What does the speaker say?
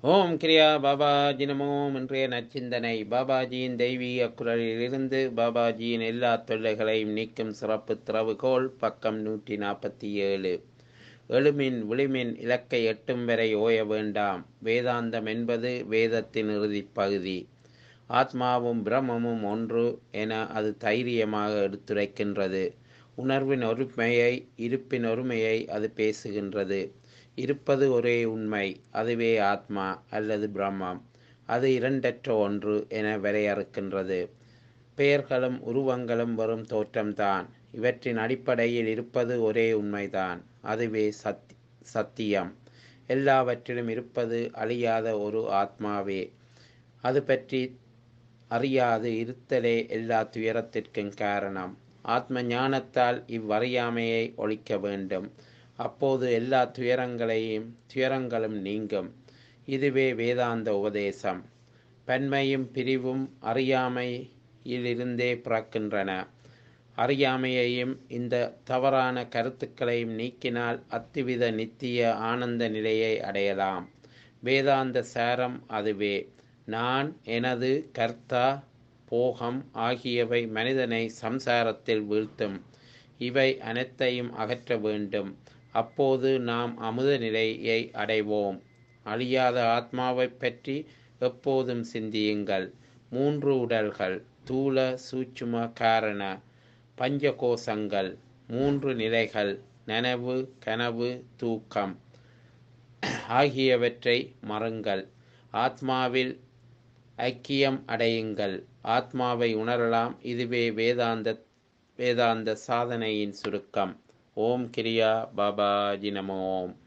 ஓம் கிரியா பாபாஜி நமோம் இன்றைய நற்சிந்தனை பாபாஜியின் தெய்வீக குரலிலிருந்து பாபாஜியின் எல்லா தொல்லைகளையும் நீக்கும் சிறப்பு திறவுகோல் பக்கம் நூற்றி நாற்பத்தி ஏழு எழுமின் விளிமின் இலக்கை எட்டும் வரை ஓய வேண்டாம் வேதாந்தம் என்பது வேதத்தின் இறுதிப் பகுதி ஆத்மாவும் பிரம்மமும் ஒன்று என அது தைரியமாக எடுத்துரைக்கின்றது உணர்வின் ஒருமையை இருப்பின் ஒருமையை அது பேசுகின்றது இருப்பது ஒரே உண்மை அதுவே ஆத்மா அல்லது பிரம்மம் அது இரண்டற்ற ஒன்று என வரையறுக்கின்றது பெயர்களும் உருவங்களும் வரும் தோற்றம்தான் இவற்றின் அடிப்படையில் இருப்பது ஒரே உண்மைதான் அதுவே சத் சத்தியம் எல்லாவற்றிலும் இருப்பது அழியாத ஒரு ஆத்மாவே அது பற்றி அறியாது இருத்தலே எல்லா துயரத்திற்கும் காரணம் ஆத்ம ஞானத்தால் இவ்வறியாமையை ஒழிக்க வேண்டும் அப்போது எல்லா துயரங்களையும் துயரங்களும் நீங்கும் இதுவே வேதாந்த உபதேசம் பன்மையும் பிரிவும் அறியாமையிலிருந்தே பிறக்கின்றன அறியாமையையும் இந்த தவறான கருத்துக்களையும் நீக்கினால் அத்துவித நித்திய ஆனந்த நிலையை அடையலாம் வேதாந்த சாரம் அதுவே நான் எனது கர்த்தா போகம் ஆகியவை மனிதனை சம்சாரத்தில் வீழ்த்தும் இவை அனைத்தையும் அகற்ற வேண்டும் அப்போது நாம் அமுத நிலையை அடைவோம் அழியாத ஆத்மாவை பற்றி எப்போதும் சிந்தியுங்கள் மூன்று உடல்கள் தூள சூட்சும காரண பஞ்சகோசங்கள் மூன்று நிலைகள் நனவு கனவு தூக்கம் ஆகியவற்றை மறுங்கள் ஆத்மாவில் ஐக்கியம் அடையுங்கள் ஆத்மாவை உணரலாம் இதுவே வேதாந்த வேதாந்த சாதனையின் சுருக்கம் ஓம் கிரியா பாபாஜி நம ஓம்